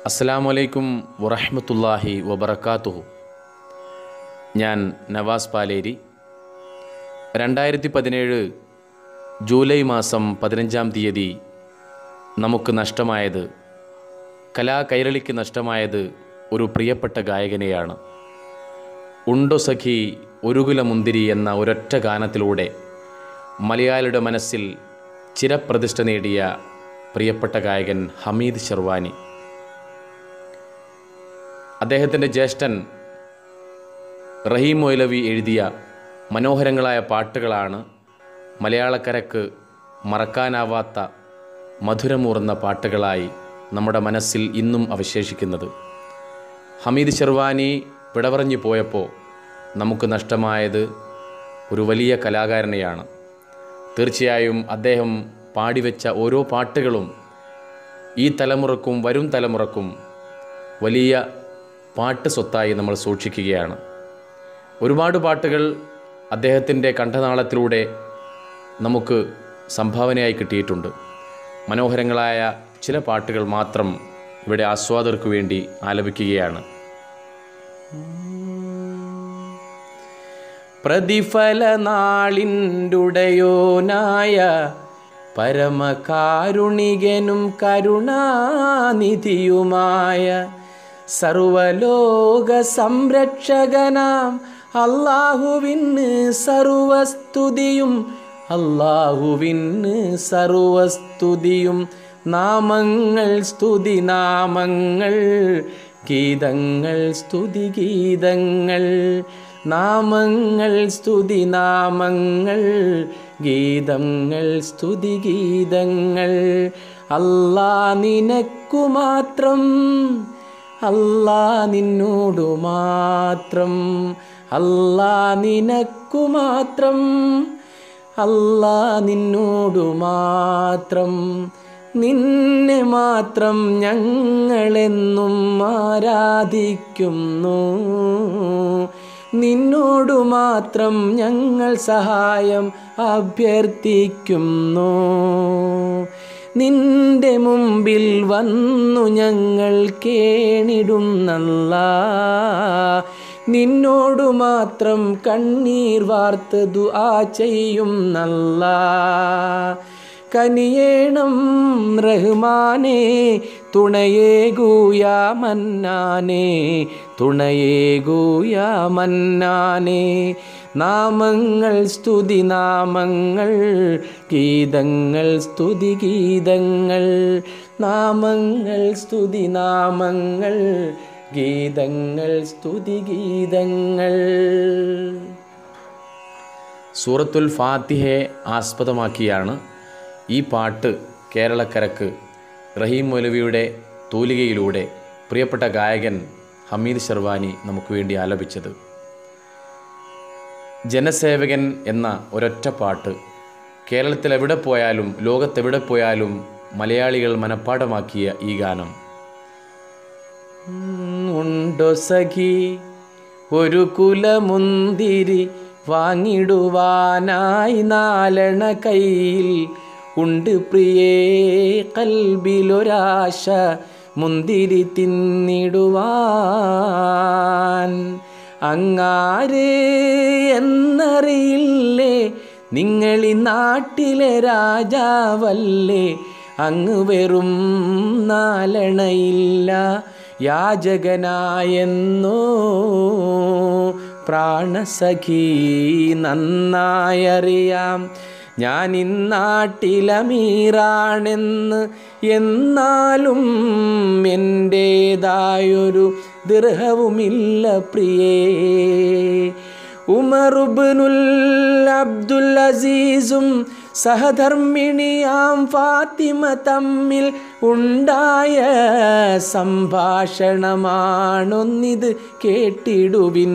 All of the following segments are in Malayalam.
അസ്സാം വലൈക്കും വറഹമത്തല്ലാഹി വബർക്കാത്തുഹു ഞാൻ നവാസ് പാലേരി രണ്ടായിരത്തി പതിനേഴ് ജൂലൈ മാസം പതിനഞ്ചാം തീയതി നമുക്ക് നഷ്ടമായത് കലാകൈരളിക്ക് നഷ്ടമായത് ഒരു പ്രിയപ്പെട്ട ഗായകനെയാണ് ഉണ്ടോ സഖി ഒരുകുല മുന്തിരി എന്ന ഒരൊറ്റ ഗാനത്തിലൂടെ മലയാളിയുടെ മനസ്സിൽ ചിരപ്രതിഷ്ഠ നേടിയ പ്രിയപ്പെട്ട ഗായകൻ ഹമീദ് ഷെർവാനി അദ്ദേഹത്തിൻ്റെ ജ്യേഷ്ഠൻ റഹീം മൊയ്ലവി എഴുതിയ മനോഹരങ്ങളായ പാട്ടുകളാണ് മലയാളക്കരക്ക് മറക്കാനാവാത്ത മധുരമൂർന്ന പാട്ടുകളായി നമ്മുടെ മനസ്സിൽ ഇന്നും അവശേഷിക്കുന്നത് ഹമീദ് ഷെർവാനി വിടപറഞ്ഞു പോയപ്പോൾ നമുക്ക് നഷ്ടമായത് ഒരു വലിയ കലാകാരനെയാണ് തീർച്ചയായും അദ്ദേഹം പാടിവെച്ച ഓരോ പാട്ടുകളും ഈ തലമുറക്കും വരും തലമുറക്കും വലിയ പാട്ട് സ്വത്തായി നമ്മൾ സൂക്ഷിക്കുകയാണ് ഒരുപാട് പാട്ടുകൾ അദ്ദേഹത്തിൻ്റെ കണ്ഠനാളത്തിലൂടെ നമുക്ക് സംഭാവനയായി കിട്ടിയിട്ടുണ്ട് മനോഹരങ്ങളായ ചില പാട്ടുകൾ മാത്രം ഇവിടെ ആസ്വാദകർക്ക് വേണ്ടി ആലപിക്കുകയാണ് പ്രതിഫല നാളിൻ്റുടയോനായ പരമകാരുണികനും കരുണാനിധിയുമായ സർവലോക സംരക്ഷകനാം അള്ളാഹുവിന് സർവസ്തുതിയും അള്ളാഹുവിന് സർവസ്തുതിയും നാമങ്ങൾ സ്തുതി നാമങ്ങൾ ഗീതങ്ങൾ സ്തുതി ഗീതങ്ങൾ നാമങ്ങൾ സ്തുതി നാമങ്ങൾ ഗീതങ്ങൾ സ്തുതി ഗീതങ്ങൾ അല്ലാ നിനക്കു മാത്രം അല്ലാ നിന്നോടു മാത്രം അല്ലാ നിനക്കു മാത്രം അല്ലാ നിന്നോടു മാത്രം നിന്നെ മാത്രം ഞങ്ങളെന്നും ആരാധിക്കുന്നു നിന്നോടു മാത്രം ഞങ്ങൾ സഹായം അഭ്യർത്ഥിക്കുന്നു നിന്റെ മുമ്പിൽ വന്നു ഞങ്ങൾ കേണിടുന്നല്ല നിന്നോടു മാത്രം കണ്ണീർ വാർത്ത് ദുആ ചെയ്യുന്നല്ല കനിയേണം റഹ്മാനേ തുണയേകൂയ മന്നാനേ തുണയേകൂയ മന്നാനേ നാമങ്ങൾ സ്തുതി നാമങ്ങൾ ഗീതങ്ങൾ സ്തുതി ഗീതങ്ങൾ നാമങ്ങൾ സ്തുതി നാമങ്ങൾ ഗീതങ്ങൾ സ്തുതി ഗീതങ്ങൾ സൂറത്തുൽ ഫാത്തിഹയെ ആസ്പദമാക്കിയാണ് ഈ പാട്ട് കേരളക്കരക്ക് റഹീം മൗലവിയുടെ തൂലികയിലൂടെ പ്രിയപ്പെട്ട ഗായകൻ ഹമീദ് ഷെർവാനി നമുക്ക് വേണ്ടി ആലപിച്ചത് ജനസേവകൻ എന്ന ഒരൊറ്റ പാട്ട് കേരളത്തിൽ എവിടെ പോയാലും ലോകത്തെവിടെ പോയാലും മലയാളികൾ മനഃപ്പാടമാക്കിയ ഈ ഗാനം ഉണ്ടോ സഖി ഒരു കുലമുന്തിരി വാങ്ങിടുവാനായി നാലണ കയ്യിൽ ഉണ്ട് പ്രിയേ കൽബിലൊരാശ മുന്തിരി തിന്നിടുവാൻ അങ്ങാര് എന്നറിയില്ലേ നിങ്ങളി നാട്ടിലെ രാജാവല്ലേ അങ്ങ് വെറും നാലണയില്ല യാചകനായെന്നോ പ്രാണസഖി നന്നായറിയാം ഞാൻ ഇന്നാട്ടിലമീറാണെന്ന് എന്നാലും എൻ്റേതായൊരു ദൃഹവുമില്ല പ്രിയേ ഉമറുബിനുൽ അബ്ദുൽ അസീസും സഹധർമ്മിണിയാം ഫാത്തിമ തമ്മിൽ ഉണ്ടായ സംഭാഷണമാണൊന്നിത് കേട്ടിടുവിൻ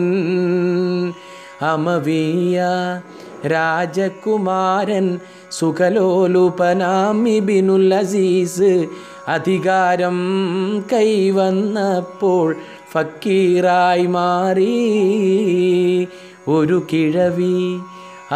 അമവീയ രാജകുമാരൻ സുഖലോലുപനാമിബിനുൽ അസീസ് അധികാരം കൈവന്നപ്പോൾ ഫക്കീറായി മാറി ഒരു കിഴവി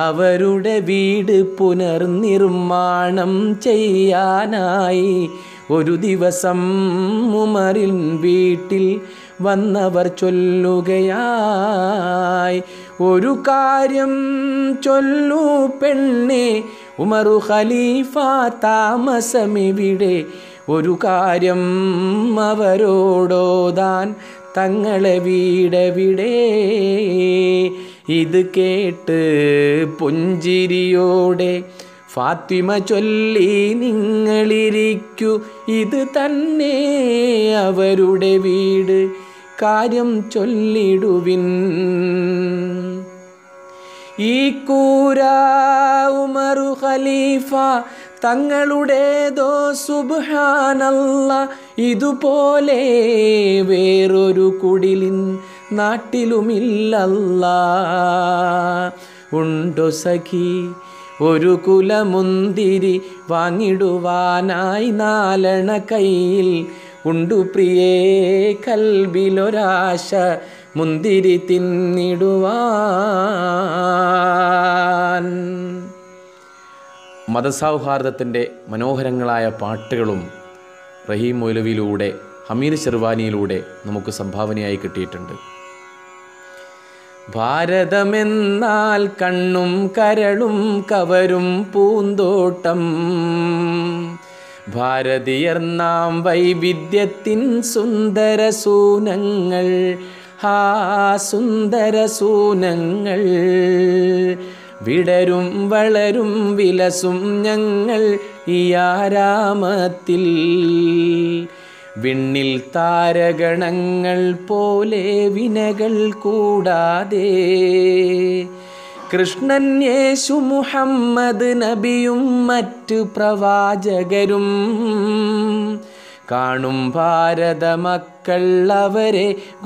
അവരുടെ വീട് പുനർനിർമ്മാണം ചെയ്യാനായി ഒരു ദിവസം ഉമറിൻ വീട്ടിൽ വന്നവർ ചൊല്ലുകയായി ഒരു കാര്യം ചൊല്ലു പെണ്ണെ ഉമറു ഖലീഫ താമസമിവിടെ ഒരു കാര്യം അവരോടോതാൻ തങ്ങളെ വീടവിടെ ഇത് കേട്ട് പുഞ്ചിരിയോടെ ഫാത്തിമ ചൊല്ലി നിങ്ങളിരിക്കൂ ഇത് തന്നെ അവരുടെ വീട് കാര്യം ചൊല്ലിടുവിൻ ഈ കൂര ഉമറു ഖലീഫ തങ്ങളുടേതോ സുബ്ഹാനല്ല ഇതുപോലെ വേറൊരു കുടിലിൻ നാട്ടിലുമില്ലല്ല ഉണ്ടോ സഖി ഒരു കുലമുന്തിരി വാങ്ങിടുവാനായി നാലണ കയ്യിൽ ഉണ്ടു പ്രിയേ കൽബിലൊരാശ മുന്തിരി തിന്നിടുവാൻ മതസൗഹാർദ്ദത്തിൻ്റെ മനോഹരങ്ങളായ പാട്ടുകളും റഹീം മൗലവിയിലൂടെ ഹമീദ് ഷെർവാനിയിലൂടെ നമുക്ക് സംഭാവനയായി കിട്ടിയിട്ടുണ്ട് ഭാരതമെന്നാൽ കണ്ണും കരളും കവരും പൂന്തോട്ടം ഭാരതീയർ നാം വൈവിധ്യത്തിൻ സുന്ദര സൂനങ്ങൾ ഹാ സുന്ദര സൂനങ്ങൾ വിടരും വളരും വിലസും ഞങ്ങൾ ഈ ആരാമത്തിൽ വിണ്ണിൽ താരഗണങ്ങൾ പോലെ വിനകൾ കൂടാതെ കൃഷ്ണൻ യേശു മുഹമ്മദ് നബിയും മറ്റു പ്രവാചകരും കാണും ഭാരത മക്കൾ അവരെ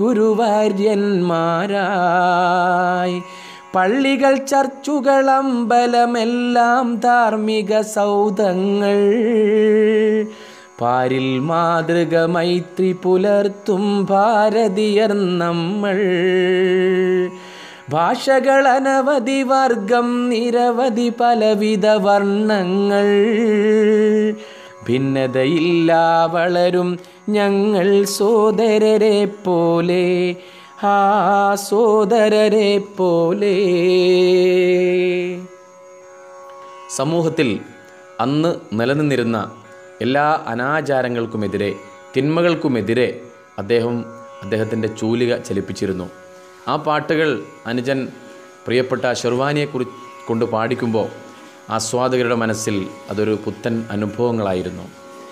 ഗുരുവാര്യന്മാരായി പള്ളികൾ ചർച്ചുകൾ അമ്പലമെല്ലാം ധാർമ്മിക സൗധങ്ങൾ പാരിൽ മാതൃക മൈത്രി പുലർത്തും ഭാരതീയർ നമ്മൾ ഭാഷകൾ അനവധി വർഗം നിരവധി പലവിധ വർണ്ണങ്ങൾ ഭിന്നതയില്ല വളരും ഞങ്ങൾ സോദരരെ പോലെ ആ സോദരരെ പോലെ സമൂഹത്തിൽ അന്ന് നിലനിന്നിരുന്ന എല്ലാ അനാചാരങ്ങൾക്കുമെതിരെ തിന്മകൾക്കുമെതിരെ അദ്ദേഹം അദ്ദേഹത്തിൻ്റെ ചൂലിക ചലിപ്പിച്ചിരുന്നു ആ പാട്ടുകൾ അനുജൻ പ്രിയപ്പെട്ട ഷെർവാനിയെ കുറി കൊണ്ട് പാടിക്കുമ്പോൾ ആസ്വാദകരുടെ മനസ്സിൽ അതൊരു പുത്തൻ അനുഭവങ്ങളായിരുന്നു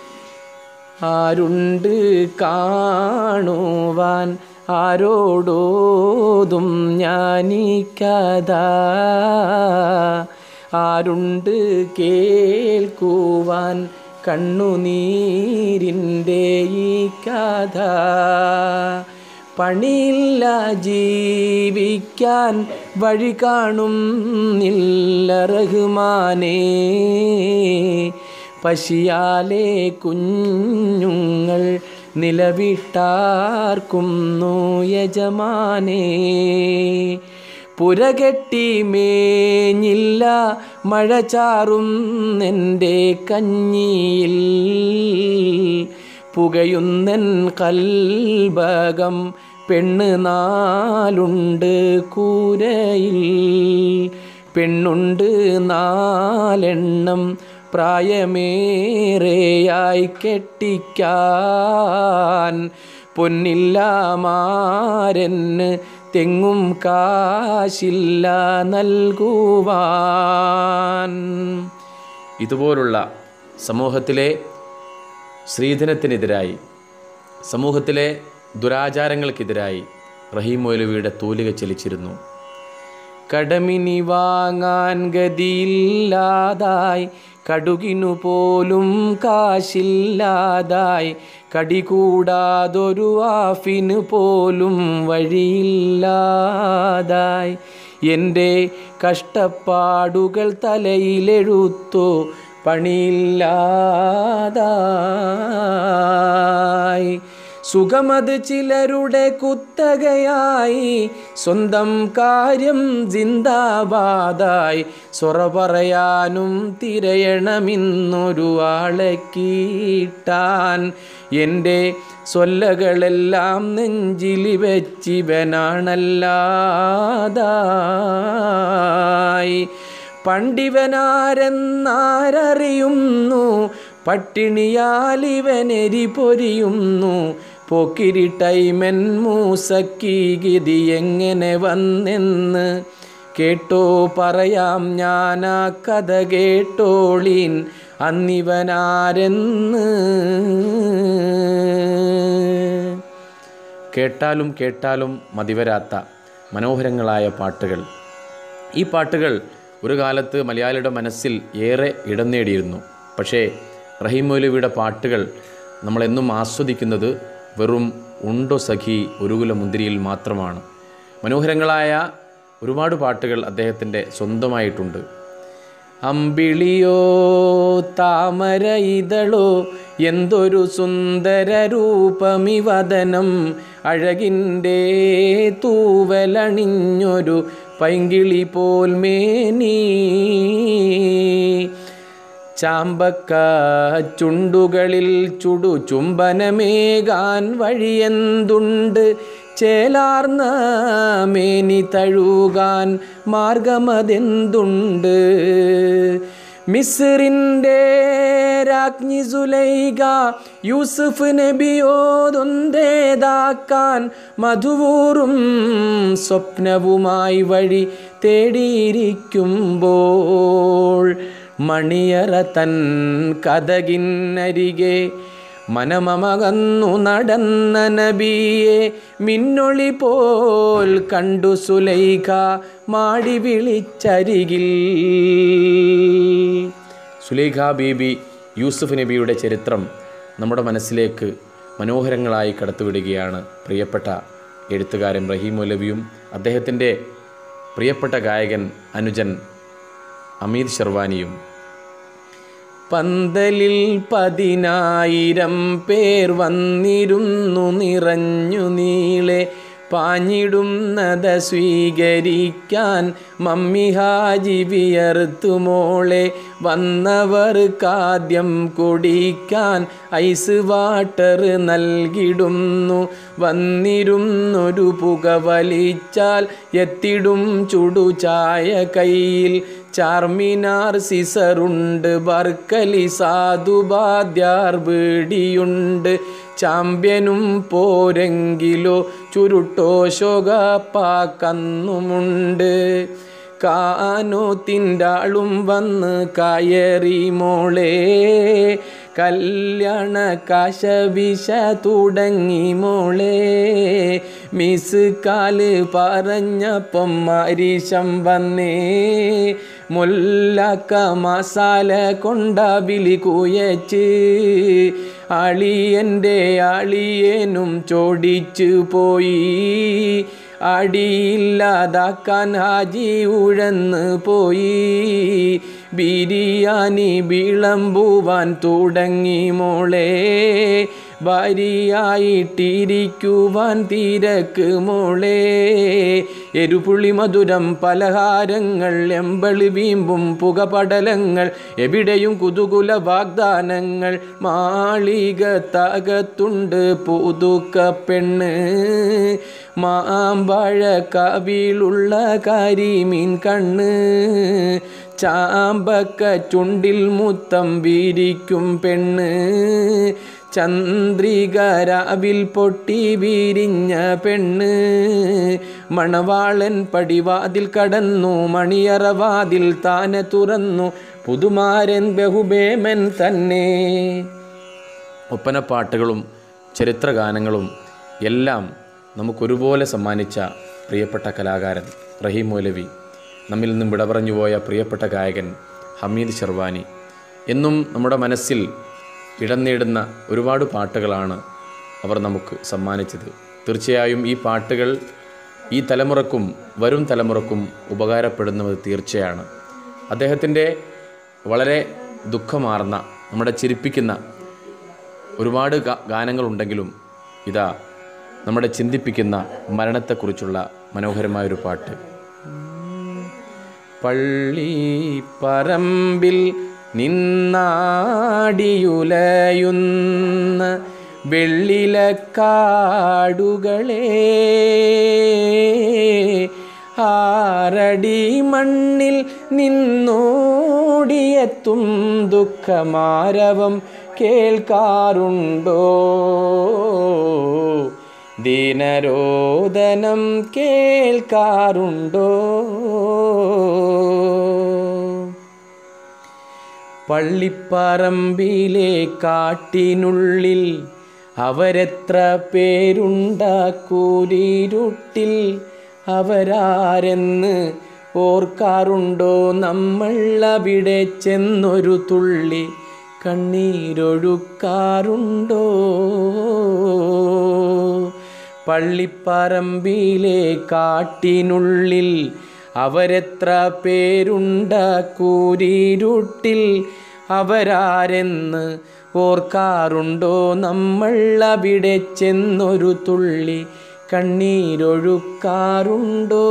ആരുണ്ട് കാണുവാൻ ആരോടോതും ഞാനീ കഥ ആരുണ്ട് കേൾക്കുവാൻ കണ്ണുനീരിൻ്റെ ഈ കഥ പണിയില്ല ജീവിക്കാൻ വഴി കാണുന്നില്ല റഹ്മാനേ പശിയാലെ കുഞ്ഞുങ്ങൾ നിലവിട്ടാർക്കുന്നു യജമാനേ പുരകെട്ടി മേഞ്ഞില്ല മഴ ചാറും എൻ്റെ കഞ്ഞിയിൽ പുകയുന്നൻ കൽബകം പെണ്ണ് നാലുണ്ട് കൂരയിൽ പെണ്ണുണ്ട് നാലെണ്ണം പ്രായമേറെയായി കെട്ടിക്കാൻ പൊന്നില്ല മാരെന്ന് തെങ്ങും കാശില്ല നൽകുവാൻ ഇതുപോലുള്ള സമൂഹത്തിലെ സ്ത്രീധനത്തിനെതിരായി സമൂഹത്തിലെ ദുരാചാരങ്ങൾക്കെതിരായി റഹീം മൗലവിയുടെ തൂലിക ചലിച്ചിരുന്നു കടമിനി വാങ്ങാൻ ഗതിയില്ലാതായി കടുകിനു പോലും കാശില്ലാതായി കടികൂടാതൊരു ആഫിന് പോലും വഴിയില്ലാതായി എൻ്റെ കഷ്ടപ്പാടുകൾ തലയിലെഴുത്തോ പണിയില്ലാതായി സുഖമത് ചിലരുടെ കുത്തകയായി സ്വന്തം കാര്യം ജിന്ദാബാദായി സൊറ പറയാനും തിരയണമെന്നൊരു ആളെ കീട്ടാൻ എൻ്റെ സൊല്ലകളെല്ലാം നെഞ്ചിൽ വെച്ചിവനാണല്ലാതായി പണ്ടിവനാരെന്നാരറിയുന്നു പട്ടിണിയാൽ ഇവനെരി പൊരിയുന്നു പോക്കിരിട്ടൈമൻ മൂസക്കി ഗതി എങ്ങനെ വന്നെന്ന് കേട്ടോ പറയാം ഞാൻ ആ കഥ കേട്ടോളീൻ അന്നിവനാരെന്ന് കേട്ടാലും കേട്ടാലും മതിവരാത്ത മനോഹരങ്ങളായ പാട്ടുകൾ ഈ പാട്ടുകൾ ഒരു കാലത്ത് മലയാളിയുടെ മനസ്സിൽ ഏറെ ഇടം നേടിയിരുന്നു പക്ഷേ റഹീം മൗലവിയുടെ പാട്ടുകൾ നമ്മളെന്നും ആസ്വദിക്കുന്നത് വെറും ഉണ്ടോ സഖി ഒരുകുല മുന്തിരിയിൽ മാത്രമാണ് മനോഹരങ്ങളായ ഒരുപാട് പാട്ടുകൾ അദ്ദേഹത്തിൻ്റെ സ്വന്തമായിട്ടുണ്ട് അമ്പിളിയോ താമര ഇതളോ എന്തൊരു സുന്ദര രൂപമിവദനം അഴകിൻ്റെ തൂവലണിഞ്ഞൊരു പൈങ്കിളി പോൽ മേനീ ചാമ്പക്ക ചുണ്ടുകളിൽ ചുടു ചുംബനമേകാൻ വഴിയെന്തുണ്ട് ചേലാർന്ന മേനി തഴുകാൻ മാർഗമതെന്തുണ്ട് മിസ്റിൻ്റെ രാജ്ഞി സുലൈക യൂസുഫ് നബിയോതൊന്തേതാക്കാൻ മധുവൂറും സ്വപ്നവുമായി വഴി തേടിയിരിക്കുമ്പോൾ മണിയറ തൻ കഥകിന്നരികെ മനമമകന്നു നടന്ന നബിയെ മിന്നൊളി പോൽ കണ്ടു സുലൈഖ മാടി വിളിച്ചരികിൽ സുലൈഖ ബീബി യൂസുഫ് നബിയുടെ ചരിത്രം നമ്മുടെ മനസ്സിലേക്ക് മനോഹരങ്ങളായി കടത്തിവിടുകയാണ് പ്രിയപ്പെട്ട എഴുത്തുകാരൻ റഹീം മൗലവിയും അദ്ദേഹത്തിൻ്റെ പ്രിയപ്പെട്ട ഗായകൻ അനുജൻ അമീദ് ഷർവാനിയും പന്തലിൽ പതിനായിരം പേർ വന്നിരുന്നു നിറഞ്ഞു നീളെ പാഞ്ഞിടുന്നത് സ്വീകരിക്കാൻ മമ്മി ഹാജി വിയർത്തുമോളെ വന്നവർക്കാദ്യം കുടിക്കാൻ ഐസ് വാട്ടർ നൽകിടുന്നു വന്നിരുന്നൊരു പുക വലിച്ചാൽ എത്തിടും ചുടു ചായ കയ്യിൽ ചാർമിനാർ സിസറുണ്ട് ബർക്കലി സാധുബാദ്യാർ ബീഡിയുണ്ട് ചാമ്പ്യനും പോരെങ്കിലോ ചുരുട്ടോ ശോകപ്പാക്കന്നുമുണ്ട് കാനോത്തിൻ്റാളും വന്ന് കയറി മോളെ കല്യാണ കാശവിശ തുടങ്ങി മോളെ മിസ് കാല് പറഞ്ഞപ്പം മരീശം വന്നേ മുല്ലക്ക മസാല കൊണ്ട വിളി കുയച്ച് അളിയൻ്റെ അളിയനും ചോടിച്ചു പോയി അടിയില്ലാതാക്കാൻ ഹാജി ഉഴന്ന് പോയി ബിരിയാണി വിളമ്പുവാൻ തുടങ്ങി മോളെ ഭാര്യയായിട്ടിരിക്കുവാൻ തിരക്ക് മോളെ എരുപുളി മധുരം പലഹാരങ്ങൾ എമ്പളി വീമ്പും പുകപടലങ്ങൾ എവിടെയും കുതുകുല വാഗ്ദാനങ്ങൾ മാളികത്തകത്തുണ്ട് പുതുക്ക പെണ്ണ് മാമ്പഴ കവിളുള്ള കരിമീൻ കണ്ണ് ചാമ്പക്ക ചുണ്ടിൽ മുത്തം വീരിക്കും പെണ്ണ് ചന്ദ്രികരാവിൽ പൊട്ടി വീരിഞ്ഞ പെണ്ണ് മണവാളൻ പടിവാതിൽ കടന്നു മണിയറവാതിൽ താനെ തുറന്നു പുതുമാരൻ ബഹുബേമൻ തന്നെ ഒപ്പനപ്പാട്ടുകളും ചരിത്രഗാനങ്ങളും എല്ലാം നമുക്കൊരുപോലെ സമ്മാനിച്ച പ്രിയപ്പെട്ട കലാകാരൻ റഹീം മൗലവി നമ്മിൽ നിന്നും വിട പറഞ്ഞുപോയ പ്രിയപ്പെട്ട ഗായകൻ ഹമീദ് ഷെർവാനി എന്നും നമ്മുടെ മനസ്സിൽ ഇടം നേടുന്ന ഒരുപാട് പാട്ടുകളാണ് അവർ നമുക്ക് സമ്മാനിച്ചത് തീർച്ചയായും ഈ പാട്ടുകൾ ഈ തലമുറക്കും വരും തലമുറക്കും ഉപകാരപ്പെടുന്നത് തീർച്ചയാണ് അദ്ദേഹത്തിൻ്റെ വളരെ ദുഃഖമാർന്ന നമ്മുടെ ചിരിപ്പിക്കുന്ന ഒരുപാട് ഗാ- ഗാനങ്ങളുണ്ടെങ്കിലും ഇതാ നമ്മുടെ ചിന്തിപ്പിക്കുന്ന മരണത്തെക്കുറിച്ചുള്ള മനോഹരമായൊരു പാട്ട് പള്ളി പറമ്പിൽ നിന്നാടിയുലയുന്ന വെള്ളിലക്കാടുകളെ ആറടി മണ്ണിൽ നിന്നോടിയെത്തും ദുഃഖമാരവം കേൾക്കാറുണ്ടോ ദീനരോദനം കേൾക്കാറുണ്ടോ പള്ളിപ്പറമ്പിലെ കാട്ടിനുള്ളിൽ അവരെത്ര പേരുണ്ടാക്കൂരിരുട്ടിൽ അവരാരെന്ന് ഓർക്കാറുണ്ടോ നമ്മൾ അവിടെ ചെന്നൊരു തുള്ളി കണ്ണീരൊഴുക്കാറുണ്ടോ പള്ളിപ്പറമ്പിലെ കാട്ടിനുള്ളിൽ അവരെത്ര പേരുണ്ടാക്കൂരിരുട്ടിൽ അവരാരെന്ന് ഓർക്കാറുണ്ടോ നമ്മൾ അവിടെ ചെന്നൊരു തുള്ളി കണ്ണീരൊഴുക്കാറുണ്ടോ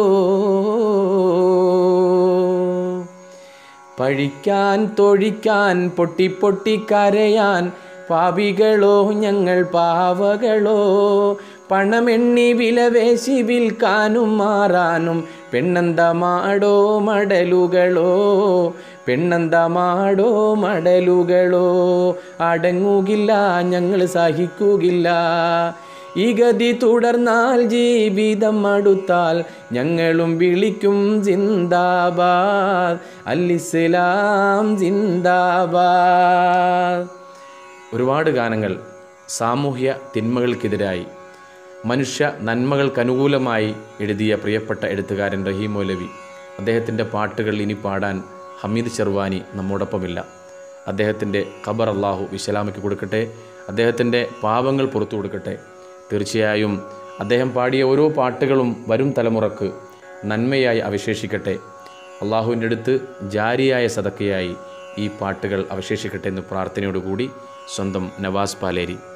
പഴിക്കാൻ തൊഴിക്കാൻ പൊട്ടി പൊട്ടി കരയാൻ പാപികളോ ഞങ്ങൾ പാവകളോ പണമെണ്ണി വിലവേശി വിൽക്കാനും മാറാനും പെണ്ണന്തമാടോ മടലുകളോ പെണ്ണന്തമാടോ മടലുകളോ അടങ്ങുകില്ല ഞങ്ങൾ സഹിക്കുകില്ല ഈ ഗതി തുടർന്നാൽ ജീവിതം അടുത്താൽ ഞങ്ങളും വിളിക്കും ജിന്ദാബാദ് അല്ലിസ്ലാം ജിന്ദാബാദ് ഒരുപാട് ഗാനങ്ങൾ സാമൂഹ്യ തിന്മകൾക്കെതിരായി മനുഷ്യ നന്മകൾക്കനുകൂലമായി എഴുതിയ പ്രിയപ്പെട്ട എഴുത്തുകാരൻ റഹീം മൗലവി അദ്ദേഹത്തിൻ്റെ പാട്ടുകൾ ഇനി പാടാൻ ഹമീദ് ചെർവാനി നമ്മോടൊപ്പമില്ല അദ്ദേഹത്തിൻ്റെ ഖബർ അള്ളാഹു വിശലാമയ്ക്ക് കൊടുക്കട്ടെ അദ്ദേഹത്തിൻ്റെ പാപങ്ങൾ പുറത്തു കൊടുക്കട്ടെ തീർച്ചയായും അദ്ദേഹം പാടിയ ഓരോ പാട്ടുകളും വരും തലമുറക്ക് നന്മയായി അവശേഷിക്കട്ടെ അള്ളാഹുവിൻ്റെ അടുത്ത് ജാരിയായ സതക്കയായി ഈ പാട്ടുകൾ അവശേഷിക്കട്ടെ എന്ന് പ്രാർത്ഥനയോടുകൂടി സ്വന്തം നവാസ് പാലേരി